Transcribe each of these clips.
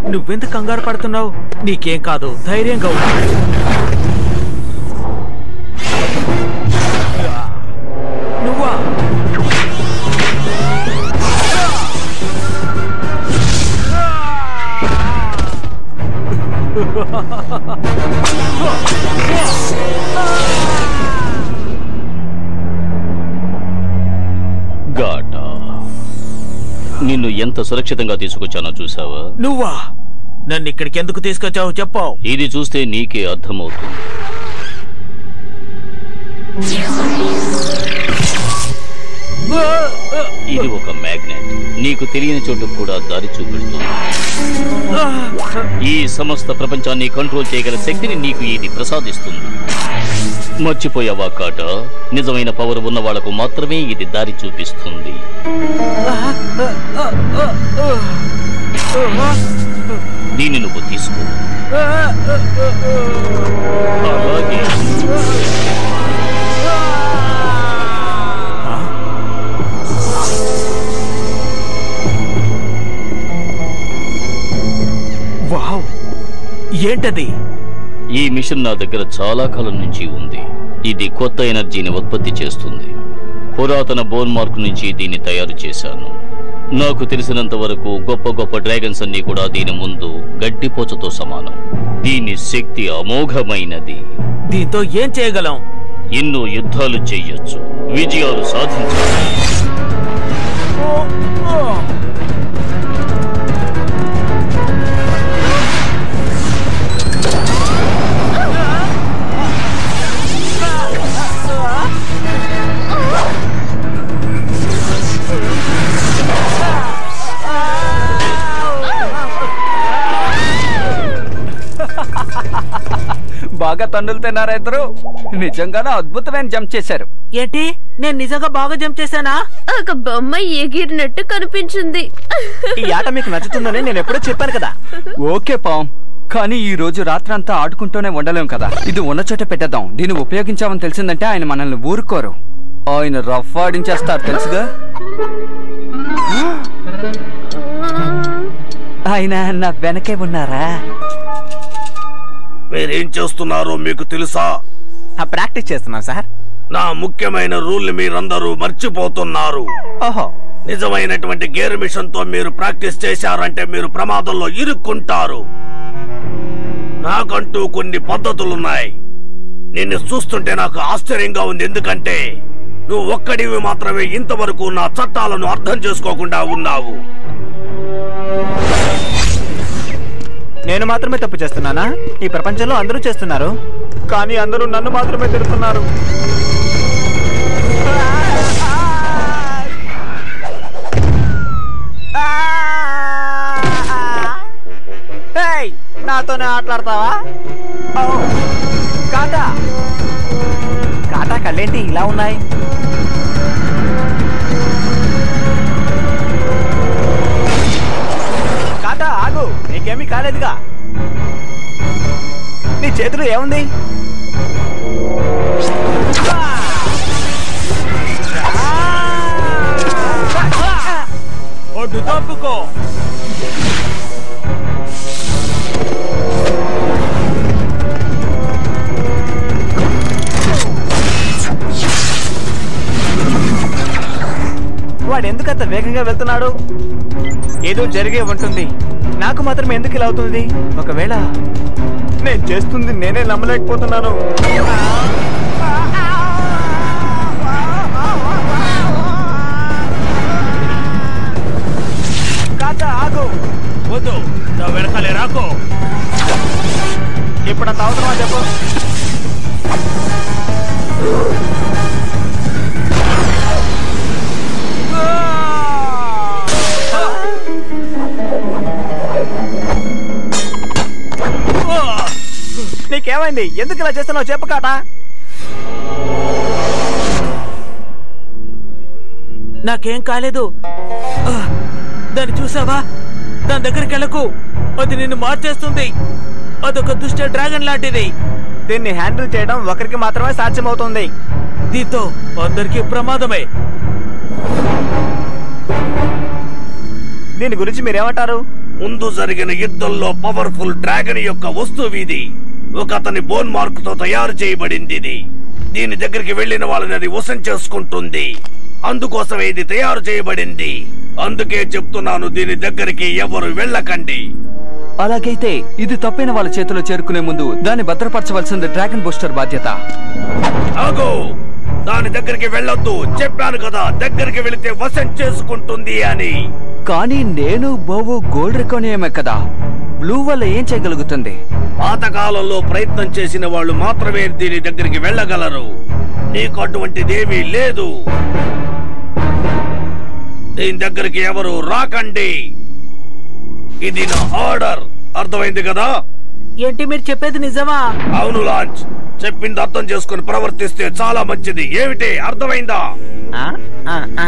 నువ్వెందుకు కంగారు పడుతున్నావు నీకేం కాదు ధైర్యంగా ఉండు నువ్వా గాటా నిన్ను ఎంత సురక్షితంగా తీసుకొచ్చానో చూసావా నువ్వా నన్ను ఇక్కడికి ఎందుకు తీసుకొచ్చావు చెప్పావు ఇది చూస్తే నీకే అర్థమవుతుంది ఇది ఒక మ్యాగ్నెట్ నీకు తెలియని చోటు కూడా దారి చూపెడుతుంది ఈ సమస్త ప్రపంచాన్ని కంట్రోల్ చేయగల శక్తిని నీకు ఇది ప్రసాదిస్తుంది మర్చిపోయావా కాట నిజమైన పవర్ ఉన్న వాళ్లకు మాత్రమే ఇది దారి చూపిస్తుంది దీన్ని నువ్వు తీసుకో అలాగే వావ్ ఏంటది ఈ మిషన్ నా దగ్గర చాలా కాలం నుంచి ఉంది ఇది కొత్త ఎనర్జీని ఉత్పత్తి చేస్తుంది పురాతన బోన్ మార్క్ నుంచి దీన్ని తయారు చేశాను నాకు తెలిసినంత వరకు గొప్ప గొప్ప డ్రాగన్స్ అన్ని కూడా దీని ముందు గడ్డిపోచతో సమానం దీని శక్తి అమోఘమైనది దీంతో ఏం చేయగలం ఎన్నో యుద్ధాలు చెయ్యొచ్చు విజయాలు సాధించవచ్చు బాగా తన్నులు తిన్నారా ఇద్దరు నిజంగానే అద్భుతమైన జంప్ చేశారు ఏంటి నేను నిజంగా బాగా జంప్ చేశానా ఒక బొమ్మ ఎగిరినట్టు కనిపించింది ఈ ఆట మీకు నచ్చుతుందని నేను ఎప్పుడో చెప్పాను కదా ఓకే పాం కానీ ఈ రోజు రాత్రంతా ఆడుకుంటూనే ఉండలేం కదా ఇది ఉన్న చోట పెట్టేద్దాం దీన్ని ఉపయోగించామని తెలిసిందంటే ఆయన మనల్ని ఊరుకోరు ఆయన రఫ్ ఆడించేస్తారు తెలుసుగా ఆయన నా వెనకే ఉన్నారా మీరేం చేస్తున్నారో మీకు తెలుసా ఆ ప్రాక్టీస్ చేస్తున్నాను సార్ నా ముఖ్యమైన రూల్ మీరందరూ మర్చిపోతున్నారు ఓహో నిజమైనటువంటి గేర్ మిషన్ తో మీరు ప్రాక్టీస్ చేశారంటే మీరు ప్రమాదంలో ఇరుక్కుంటారు నాకంటూ కొన్ని పద్ధతులున్నాయి నిన్ను చూస్తుంటే నాకు ఆశ్చర్యంగా ఉంది ఎందుకంటే నువ్వు ఒక్కడివి మాత్రమే ఇంతవరకు నా చట్టాలను అర్థం చేసుకోకుండా ఉన్నావు నేను మాత్రమే తప్పు చేస్తున్నానా ఈ ప్రపంచంలో అందరూ చేస్తున్నారు కానీ అందరూ నన్ను మాత్రమే తిడుతున్నారు ఏయ్, నాతోనే ఆటలాడతావా ఓ, కాటా కాటా కళ్ళేంటి ఇలా ఉన్నాయి కాటా ఆగు నీకేమీ కాలేదుగా నీ చేతిలో ఏముంది ఒడ్డు తప్పుకో వాడు ఎందుకు అంత వేగంగా వెళ్తున్నాడు ఏదో జరిగే ఉంటుంది నాకు మాత్రం ఎందుకు ఇలా అవుతుంది ఒకవేళ నేను చేస్తుంది నేనే నమ్మలేకపోతున్నాను కాకా ఆగు వద్దు నా వెనకాలే రాకో ఇప్పుడు అంత అవసరమా చెప్పు నీకేమైంది ఎందుకు ఇలా చేస్తున్నావు చెప్పు కాటా నాకేం కాలేదు ఆ, దాన్ని చూసావా దాని దగ్గరికి వెళ్ళకు అది నిన్ను మార్చేస్తుంది అదొక దుష్ట డ్రాగన్ లాంటిది దీన్ని హ్యాండిల్ చేయడం ఒకరికి మాత్రమే సాధ్యమవుతుంది దీంతో అందరికీ ప్రమాదమే దీని గురించి మీరేమంటారు ముందు జరిగిన యుద్ధంలో పవర్ఫుల్ డ్రాగన్ యొక్క వస్తువు ఇది ఒక అతని బోన్ మార్క్ తో తయారు చేయబడింది ఇది దీని దగ్గరికి వెళ్ళిన వాళ్ళని అది వశం చేసుకుంటుంది అందుకోసమే ఇది తయారు చేయబడింది అందుకే చెప్తున్నాను దీని దగ్గరికి ఎవరు వెళ్ళకండి అలాగైతే ఇది తప్పైన వాళ్ళ చేతిలో చేరుకునే ముందు దాన్ని భద్రపరచవలసింది డ్రాగన్ బూస్టర్ బాధ్యత ఆగు దాని దగ్గరికి వెళ్ళొద్దు చెప్పాను కదా దగ్గరికి వెళితే వశం చేసుకుంటుంది అని కానీ నేను బోవు గోల్డ్ రికోనియమే కదా బ్లూ వల్ల ఏం చేయగలుగుతుంది పాతకాలంలో ప్రయత్నం చేసిన వాళ్ళు మాత్రమే దీని దగ్గరికి వెళ్ళగలరు నీకు అటువంటిదేమీ లేదు దీని దగ్గరికి ఎవరు రాకండి ఇది నా ఆర్డర్ అర్థమైంది కదా ఏంటి మీరు చెప్పేది నిజమా అవును లాంచ్ చెప్పింది అర్థం చేసుకుని ప్రవర్తిస్తే చాలా మంచిది ఏమిటి అర్థమైందా ఆ? ఆ, ఆ.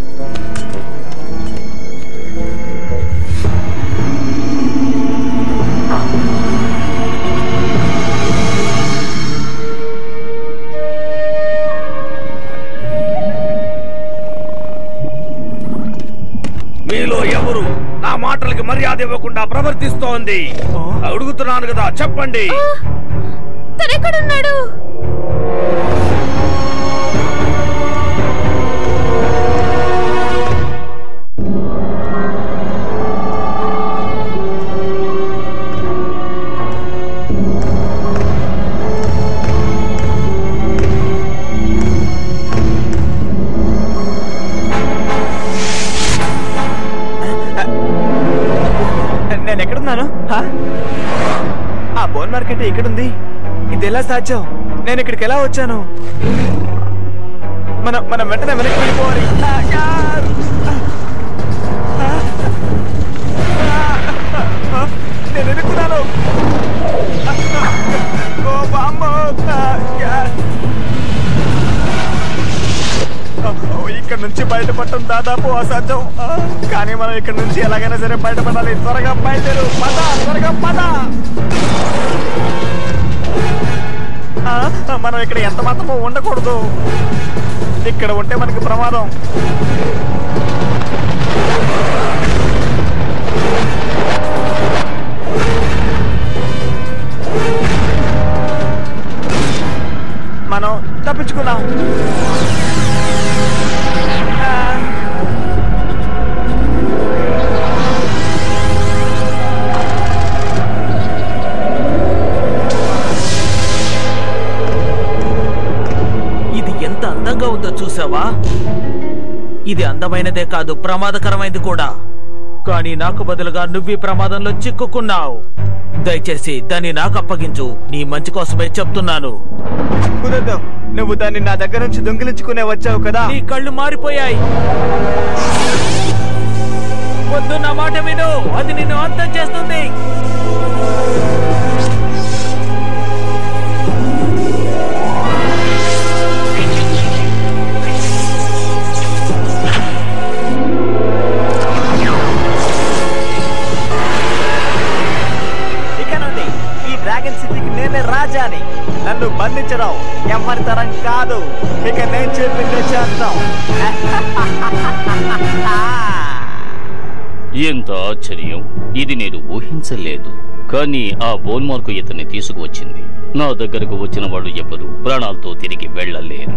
మీలో ఎవరు నా మాటలకి మర్యాద ఇవ్వకుండా ప్రవర్తిస్తోంది అడుగుతున్నాను కదా చెప్పండి తనెక్కడున్నాడు నేను ఎక్కడున్నాను హా? ఆ బోన్ మార్కెట్ ఇక్కడుంది ఇది ఎలా సాధ్యం నేను ఇక్కడికి ఎలా వచ్చాను మనం మనం వెంటనే వెనక్కి వెళ్ళిపోవాలి ఆ, యార్! ఆ, ఆ, నేను ఎదుర్కొన్నాను ఓ బామ్మో! ఆ, యార్! ఓ, ఇక్కడ నుంచి బయటపడటం దాదాపు అసాధ్యం ఆ, కానీ మనం ఇక్కడ నుంచి ఎలాగైనా సరే బయటపడాలి త్వరగా బయలుదేరు పద త్వరగా పద ఆ, మనం ఇక్కడ ఎంత మాత్రమో ఉండకూడదు ఇక్కడ ఉంటే మనకి ప్రమాదం మనం తప్పించుకున్నాం ఆ, ఇది ఎంత అందంగా ఉందో చూసావా ఇది అందమైనదే కాదు ప్రమాదకరమైనది కూడా కానీ నాకు బదులుగా నువ్వు ఈ ప్రమాదంలో చిక్కుకున్నావు దయచేసి దాన్ని నాకు అప్పగించు నీ మంచి కోసమే చెప్తున్నాను కుదరదు నువ్వు దాన్ని నా దగ్గర నుంచి దొంగిలించుకునే వచ్చావు కదా నీ కళ్ళు మారిపోయాయి వద్దు నా మాట విను అది నిన్ను అంతం చేస్తుంది ఇక నుండి ఈ డ్రాగన్ సిటీకి నేనే రాజాని నన్ను బంధించడం ఎవరి తరం కాదు ఇక నేను చెప్పిందే చేస్తాం ఎంత ఆశ్చర్యం ఇది నేను ఊహించలేదు కానీ ఆ బోన్ మార్కు ఇతన్ని తీసుకువచ్చింది నా దగ్గరకు వచ్చిన వాడు ఎవరు ప్రాణాలతో తిరిగి వెళ్ళలేరు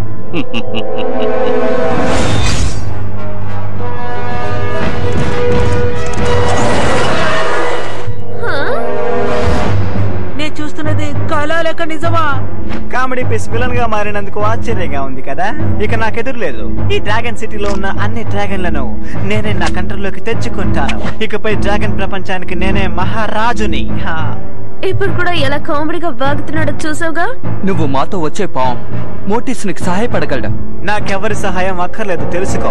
హా? నేను చూస్తున్నది కళ లేక నిజమా కామెడీ పీస్ విలన్ గా మారినందుకు ఆశ్చర్యంగా ఉంది కదా ఇక నాకెదురు లేదు ఈ డ్రాగన్ సిటీలో ఉన్న అన్ని డ్రాగన్లను నేనే నా కంట్రోల్లోకి తెచ్చుకుంటాను ఇకపై డ్రాగన్ ప్రపంచానికి నేనే మహారాజుని హా. ఇప్పుడు కూడా ఎలా కామెడీగా వాగుతున్నాడో చూసావుగా నువ్వు మాతో వచ్చే పాం మోటిస్ నీకు సహాయపడగలడు నాకెవరి సహాయం అక్కర్లేదు తెలుసుకో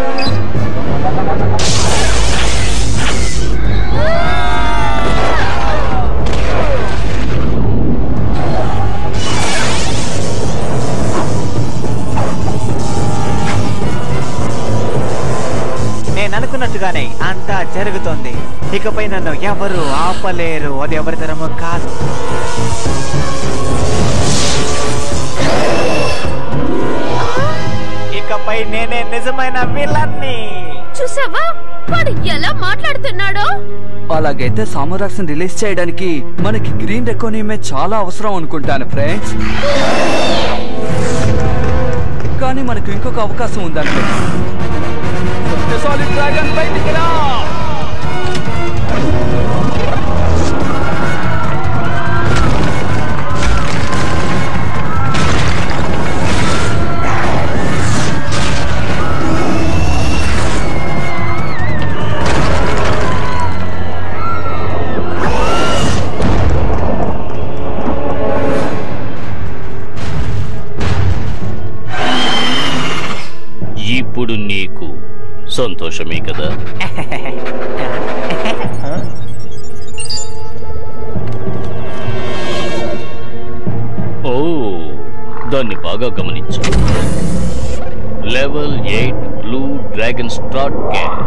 నేను అనుకున్నట్టుగానే అంతా జరుగుతోంది ఇకపై నన్ను ఎవరు ఆపలేరు అది ఎవరి తరమో కాదు ఇకపై నేనే నిజమైన విలన్ని చూసావా వాడు ఎలా మాట్లాడుతున్నాడో అలాగైతే సామరాక్స్ రిలీజ్ చేయడానికి మనకి గ్రీన్ ఎకోనమీ చాలా అవసరం అనుకుంటాను ఫ్రెండ్స్ కానీ మనకు ఇంకొక అవకాశం ఉందనుకుంటా శక్తిశాలి డ్రాగన్ బయటికి రా ఇప్పుడు నీకు సంతోషమే కదా ఓ దాన్ని బాగా గమనించు level eight blue dragon start gap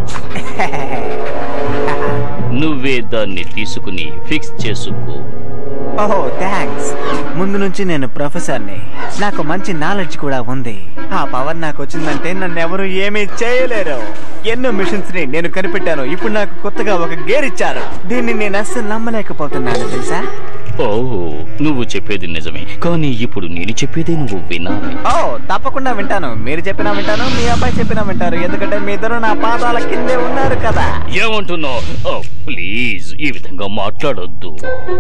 నువ్వే దాన్ని తీసుకుని ఫిక్స్ చేసుకో ఓహో థ్యాంక్స్ ముందు నుంచి నేను ప్రొఫెసర్ని నాకు మంచి నాలెడ్జ్ కూడా ఉంది ఆ పవర్ నాకు వచ్చిందంటే నన్ను ఎవరు ఏమీ చేయలేరు ఎన్నో మిషన్స్ ని నేను కనిపెట్టాను ఇప్పుడు నాకు కొత్తగా ఒక గేర్ ఇచ్చారు దీన్ని నేను అస్సలు నమ్మలేకపోతున్నాను తెలుసా ఓ నువ్వు చెప్పేది నిజమే కానీ ఇప్పుడు నేను చెప్పేది నువ్వు వినాలి ఓ తప్పకుండా వింటాను మీరు చెప్పినా వింటాను మీ అబ్బాయి చెప్పినా వింటారు ఎందుకంటే మీ ఇద్దరు నా పాదాల కిందే ఉన్నారు కదా ఏమంటున్నావు ఓ, ప్లీజ్ ఈ విధంగా మాట్లాడొద్దు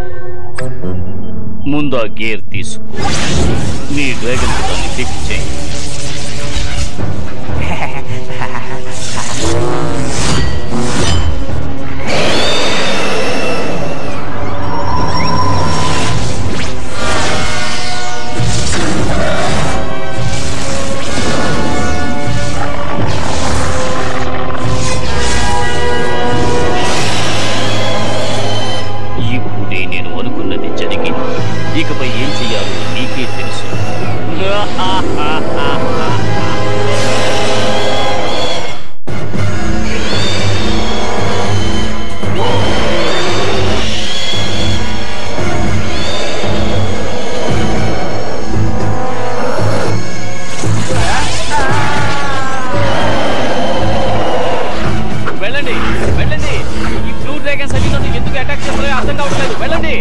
ముందా గేర్ తీసుకో నీ డ్రాగన్ దాన్ని ఫిక్స్ చేయి ఇప్పుడే నేను అనుకున్నది జరిగింది ఇకపై ఏం చెయ్యాలో నీకే తెలుసు వెళ్ళండి వెళ్ళండి ఈ బ్లూ డ్రాగన్స్ అన్ని నన్ను ఎందుకు అటాక్ చేస్తారో అర్థం కావట్లేదు వెళ్ళండి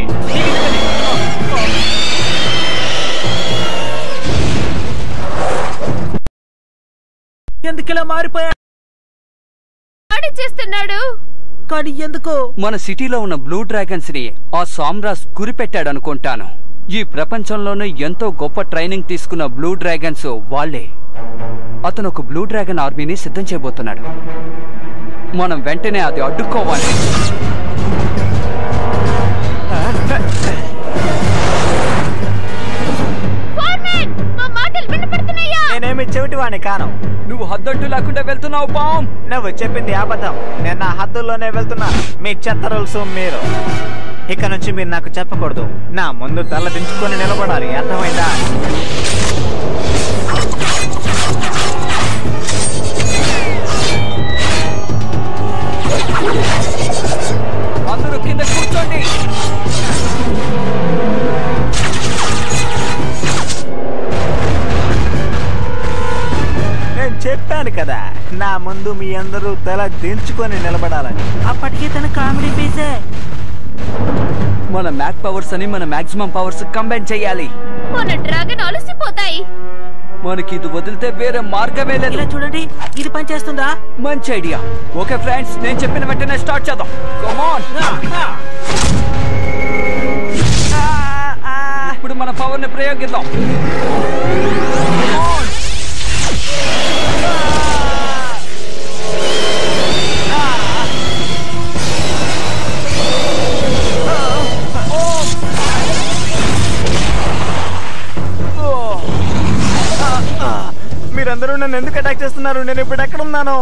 ఎందుకిలా మారిపోయా వాడి చేస్తున్నాడు కానీ ఎందుకు మన సిటీలో ఉన్న బ్లూ డ్రాగన్స్ ని ఆ సామ్రాజ్ గురిపెట్టాడు అనుకుంటాను ఈ ప్రపంచంలోనే ఎంతో గొప్ప ట్రైనింగ్ తీసుకున్న బ్లూ డ్రాగన్స్ వాళ్ళే అతను ఒక బ్లూ డ్రాగన్ ఆర్మీని సిద్ధం చేయబోతున్నాడు మనం వెంటనే అది అడ్డుకోవాలి ఫోర్మెన్ మా మాటలు వినపడుతున్నాయా నేనేమి చెవిటివాణ్ణి కాను నువ్వు హద్దడ్డు లేకుండా వెళ్తున్నావు బామ్ నువ్వు చెప్పింది అబద్ధం నేను నా హద్దుల్లోనే వెళ్తున్నాను మీ చెత్త రూల్స్ మీరు ఇక నుంచి మీరు నాకు చెప్పకూడదు నా ముందు తల దించుకొని నిలబడాలి అర్థమైందా అందరూ కింద కూర్చోండి నేను చెప్పాను కదా నా ముందు మీ అందరూ తల దించుకొని నిలబడాలని అప్పటికే తన కామెడీ పీసే మన మ్యాక్ పవర్స్ అని మన మాక్సిమం పవర్స్ కంబైన్ చేయాలి మన డ్రాగన్ అలసిపోతాయి మనకి ఇది వదిలితే వేరే మార్గమే లేదు ఇలా చూడండి ఇది పనిచేస్తుందా మంచి ఐడియా ఓకే ఫ్రెండ్స్ నేను చెప్పిన వెంటనే స్టార్ట్ చేద్దాం కమాన్ ఇప్పుడు మన పవర్ ని ప్రయోగిద్దాం Come on. మీరందరూ నన్ను ఎందుకు అటాక్ చేస్తున్నారు నేను ఇప్పుడు ఎక్కడ ఉన్నాను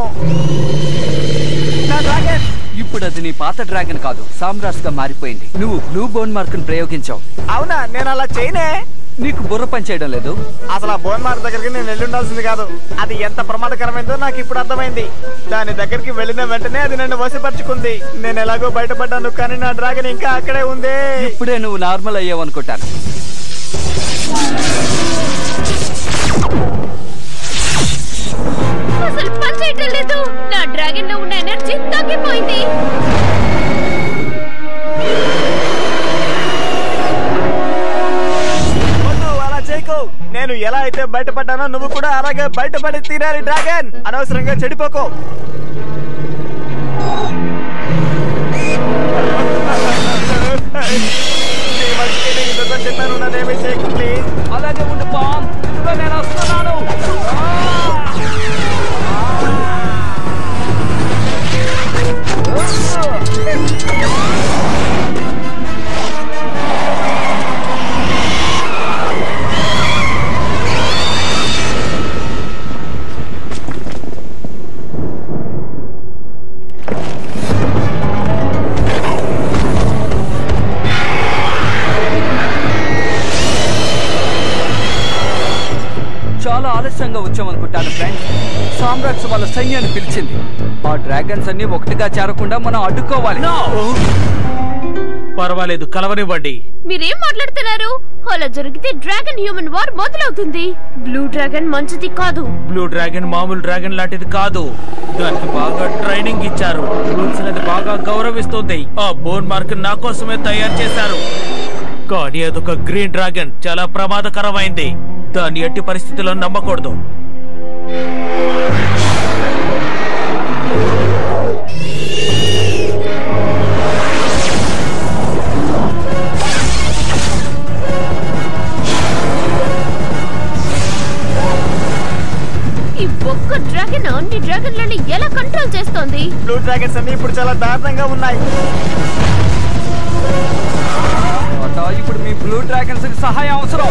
నా డ్రాగన్ ఇప్పుడు అది నీ పాత డ్రాగన్ కాదు సామ్రాజ్ గా మారిపోయింది నువ్వు బ్లూ బోన్ మార్క్ ని ప్రయోగించావు అవునా నేను అలా చేయనే నీకు బుర్ర పని చేయడం లేదు అసలు ఆ బోన్ మార్క్ దగ్గరికి నేను వెళ్ళి ఉండాల్సింది కాదు అది ఎంత ప్రమాదకరమైందో నాకు ఇప్పుడు అర్థమైంది దాని దగ్గరికి వెళ్ళిన వెంటనే అది నన్ను వశపరుచుకుంది నేను ఎలాగో బయటపడ్డాను కానీ నా డ్రాగన్ ఇంకా అక్కడే ఉంది ఇప్పుడే నువ్వు నార్మల్ అయ్యావు అనుకుంటాను అసలు పని చేయటం లేదు నా డ్రాగన్ లో ఉన్న ఎనర్జీ తగ్గిపోయింది ఎలా అయితే బయటపడ్డానో నువ్వు కూడా అలాగే బయటపడి తీరాలి డ్రాగన్ అనవసరంగా చెడిపోకో నీ మంచికే నీకు దండం చెప్పాను నన్నేమీ చేయకు ప్లీజ్ అలాగే ఉండు పామ్ ఇదిగో నేను వస్తున్నాను చాలా ఆలస్యంగా వచ్చామనుకుంటాను ఫ్రెండ్స్ సామ్రాట్స్ వాళ్ళ సైన్యాన్ని పిలిచింది ఆ డ్రాగన్స్ అన్ని ఒకటిగా చేరకుండా మనం అడ్డుకోవాలి పర్వాలేదు కలవనివ్వండి మీరేం మాట్లాడుతున్నారు అలా జరిగితే డ్రాగన్ హ్యూమన్ వార్ మొదలవుతుంది బ్లూ డ్రాగన్ మంచిది కాదు బ్లూ డ్రాగన్ మామూలు డ్రాగన్ లాంటిది కాదు దానికి బాగా ట్రైనింగ్ ఇచ్చారు రూల్స్ అనేది బాగా గౌరవిస్తుంది ఆ బోన్ మార్క్ నా కోసమే తయారు చేశారు కానీ అదొక గ్రీన్ డ్రాగన్ చాలా ప్రమాదకరమైంది దాన్ని ఎట్టి పరిస్థితుల్లో నమ్మకూడదు ఈ ఒక్క డ్రాగన్ అన్ని డ్రాగన్లను ఎలా కంట్రోల్ చేస్తోంది బ్లూ డ్రాగన్స్ అన్ని ఇప్పుడు చాలా దారుణంగా ఉన్నాయి అటా, ఇప్పుడు మీ బ్లూ డ్రాగన్స్ కి సహాయం అవసరం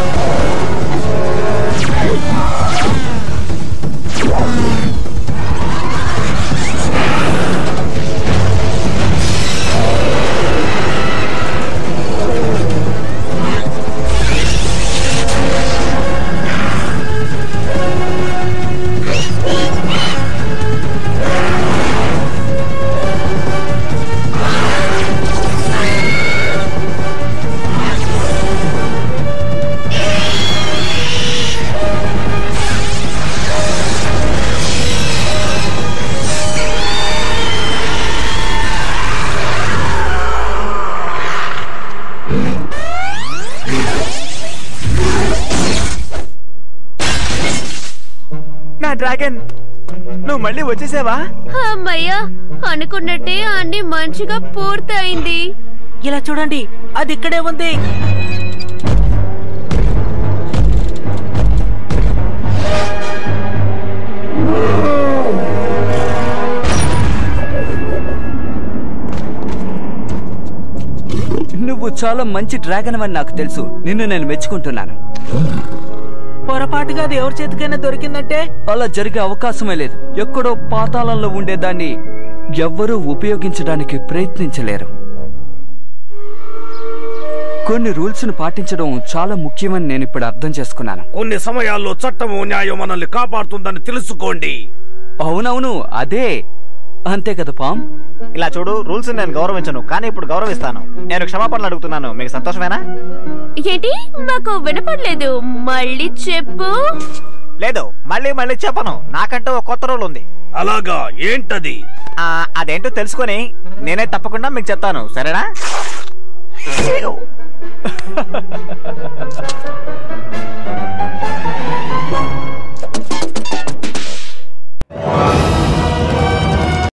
నా డ్రాగన్ నువ్వు మళ్ళీ వచ్చేసావా అమ్మయ్యా అనుకున్నట్టే అన్ని మంచిగా పూర్తయింది ఇలా చూడండి అది ఇక్కడే ఉంది నువ్వు చాలా మంచి డ్రాగన్ అని నాకు తెలుసు నిన్ను నేను మెచ్చుకుంటున్నాను పొరపాటుగా అది ఎవరి చేతికైనా దొరికిందంటే అలా జరిగే అవకాశమే లేదు ఎక్కడో పాతాళంలో ఉండేదాన్ని ఎవ్వరూ ఉపయోగించడానికి ప్రయత్నించలేరు కొన్ని రూల్స్ ను పాటించడం చాలా ముఖ్యమని నేను ఇప్పుడు అర్థం చేసుకున్నాను కొన్ని సమయాల్లో చట్టము న్యాయం మనల్ని కాపాడుతుందని తెలుసుకోండి అవునవును అదే అంతే కదా పామ్ ఇలా చూడు రూల్స్ నేను గౌరవించను కానీ ఇప్పుడు గౌరవిస్తాను నేను క్షమాపణలు అడుగుతున్నాను మీకు సంతోషమేనా ఏంటి మాకు వినపడలేదు మళ్ళీ చెప్పు లేదు మళ్ళీ మళ్ళీ చెప్పను నాకంటూ ఒక కొత్త రూల్ ఉంది అలాగా ఏంటది ఆ, అదేంటో తెలుసుకొని నేనే తప్పకుండా మీకు చెప్తాను సరేనా